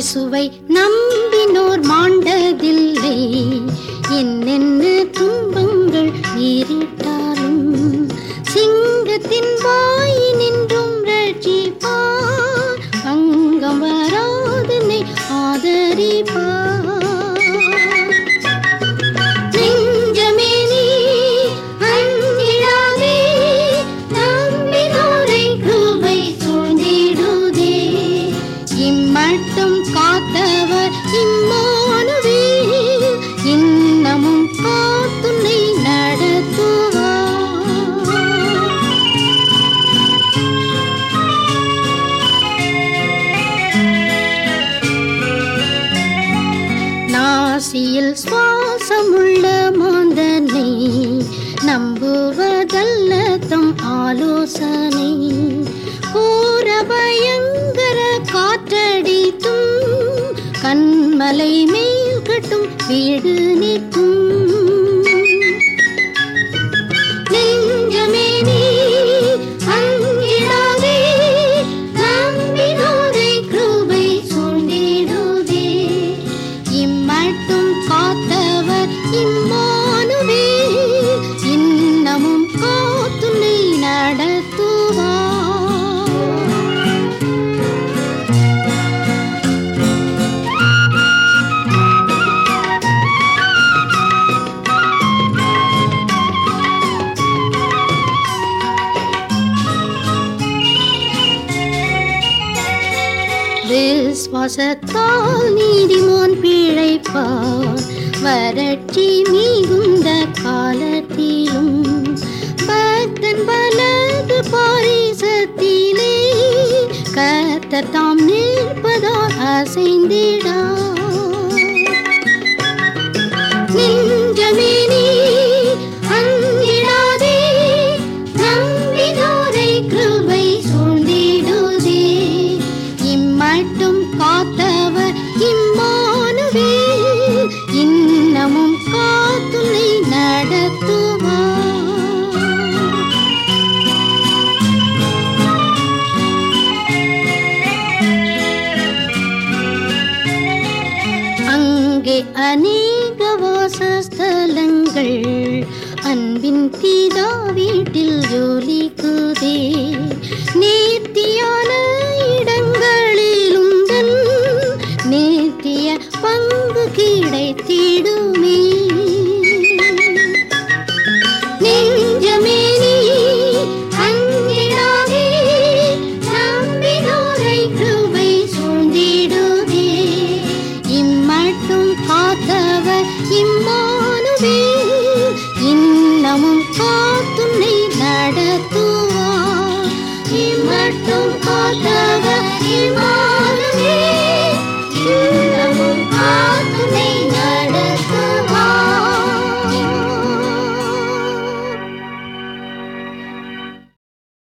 இயேசுவை நம்பினோர் மாண்டதில்லை என்னென்ன துன்பங்கள் நேரிட்டாலும் சிங்கத்தின் வாயினின்றும் ரட்சிப்பார் பங்கம் வராதனை ஆதரிப்பார் நெஞ்சமே நீ அஞ்சிடாதே நம்பினோரை கிருபை சூழ்ந்திடுதே இம்மட்டும் காத்தவர் இம்மானுவே இன்னமும் காத்துனை நடத்துவார் நாசியில் சுவாசமுள்ள மாந்தனை நம்புவதல்ல தம் ஆலோசனை கோர பயங்கர காற்றடித்தும் கண்மலை மேல் கட்டும் வீடு நிற்கும் நெஞ்சமே நீ அஞ்சிடாதே நம்பினோரை கிருபை சூழ்ந்திடுதே இம்மட்டும் காத்தவர் இம்மானுவே இன்னமும் காத்துனை நடத்துவார் விஸ்வாசத்தால் நீதிமான் பிழைப்பார் வறட்சி மிகுந்த காலத்திலும் பக்தன் வலது பாரிசத்திலே கர்த்தர் தாம் நிற்பதால் அசைந்திடா நெஞ்சமே நீ அஞ்சிடாதே நம்பினோரை கிருபை சூழ்ந்திடுதே இம்மட்டும் காத்தவர் இம்மானுவே இன்னமும் காத்துனை நடத்துவார் அங்கே அநேக வாசஸ்தலங்கள் அன்பின் பிதா வீட்டில் ஜோலிக்குதே நேர்த்தியான இடங்களிலும் தன் நேர்த்திய பங்கு கிடைத்திடுமே நெஞ்சமே நீ அஞ்சிடாதே நம்பினோரை கிருபை சூழ்ந்திடுதே இம்மட்டும் காத்தவர் இம்மானுவே இன்னமும் காத்துனை நடத்துவார் இம்மட்டும் காத்தவர் இம்மா